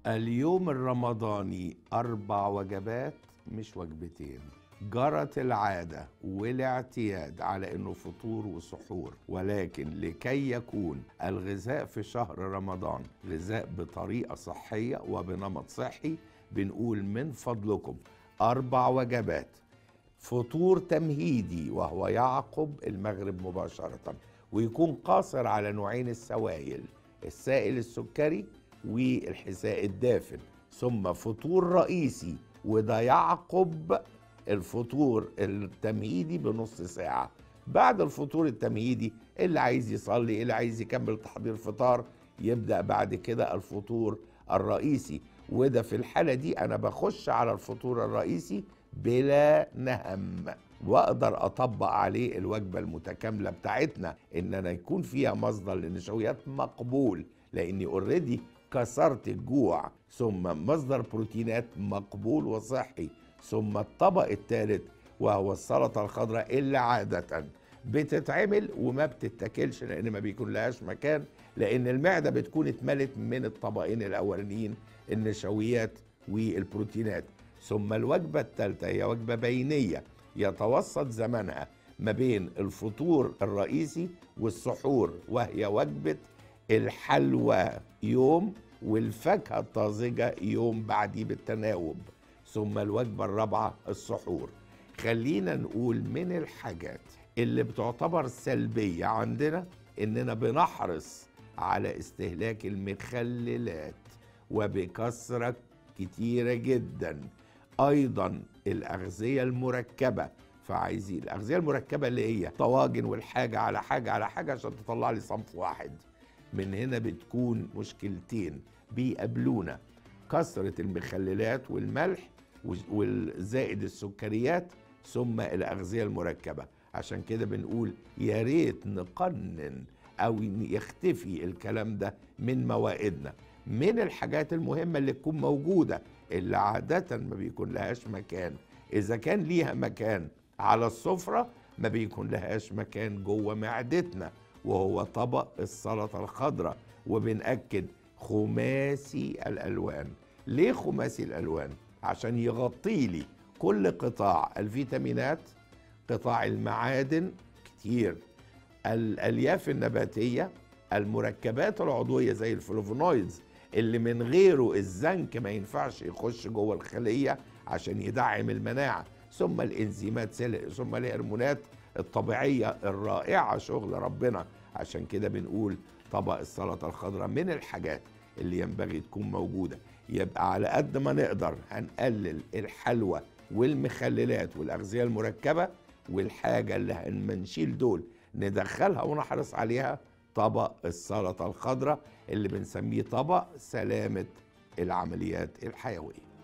اليوم الرمضاني أربع وجبات مش وجبتين جرت العادة والاعتياد على انه فطور وسحور ولكن لكي يكون الغذاء في شهر رمضان غذاء بطريقة صحية وبنمط صحي بنقول من فضلكم أربع وجبات فطور تمهيدي وهو يعقب المغرب مباشرة ويكون قاصر على نوعين السوائل السائل السكري والحساء الدافن ثم فطور رئيسي وده يعقب الفطور التمهيدي بنص ساعة بعد الفطور التمهيدي اللي عايز يصلي اللي عايز يكمل تحضير فطار يبدأ بعد كده الفطور الرئيسي وده في الحالة دي أنا بخش على الفطور الرئيسي بلا نهم واقدر اطبق عليه الوجبه المتكامله بتاعتنا ان انا يكون فيها مصدر للنشويات مقبول لاني اوريدي كسرت الجوع ثم مصدر بروتينات مقبول وصحي ثم الطبق الثالث وهو السلطه الخضراء اللي عاده بتتعمل وما بتتاكلش لان ما بيكون لهاش مكان لان المعده بتكون اتملت من الطبقين الاولانيين النشويات والبروتينات ثم الوجبه الثالثه هي وجبه بينيه يتوسط زمنها ما بين الفطور الرئيسي والسحور وهي وجبه الحلوى يوم والفاكهه الطازجه يوم بعديه بالتناوب ثم الوجبه الرابعه السحور خلينا نقول من الحاجات اللي بتعتبر سلبيه عندنا اننا بنحرص على استهلاك المخللات وبكثره كتيره جدا ايضا الاغذيه المركبه فعايزين الاغذيه المركبه اللي هي طواجن والحاجه على حاجه على حاجه عشان تطلع لي صنف واحد من هنا بتكون مشكلتين بيقابلونا كثره المخللات والملح والزائد السكريات ثم الاغذيه المركبه عشان كده بنقول يا ريت نقنن او يختفي الكلام ده من موائدنا من الحاجات المهمه اللي تكون موجوده اللي عاده ما بيكون لهاش مكان اذا كان ليها مكان على السفره ما بيكون لهاش مكان جوه معدتنا وهو طبق السلطه الخضراء وبنأكد خماسي الالوان ليه خماسي الالوان عشان يغطي لي كل قطاع الفيتامينات قطاع المعادن كتير الالياف النباتيه المركبات العضويه زي الفلوفونويدز اللي من غيره الزنك ما ينفعش يخش جوه الخليه عشان يدعم المناعه ثم الانزيمات ثم الهرمونات الطبيعيه الرائعه شغل ربنا عشان كده بنقول طبق السلطه الخضراء من الحاجات اللي ينبغي تكون موجوده يبقى على قد ما نقدر هنقلل الحلوى والمخللات والاغذيه المركبه والحاجه اللي هنشيل دول ندخلها ونحرص عليها طبق السلطه الخضراء اللي بنسميه طبق سلامه العمليات الحيويه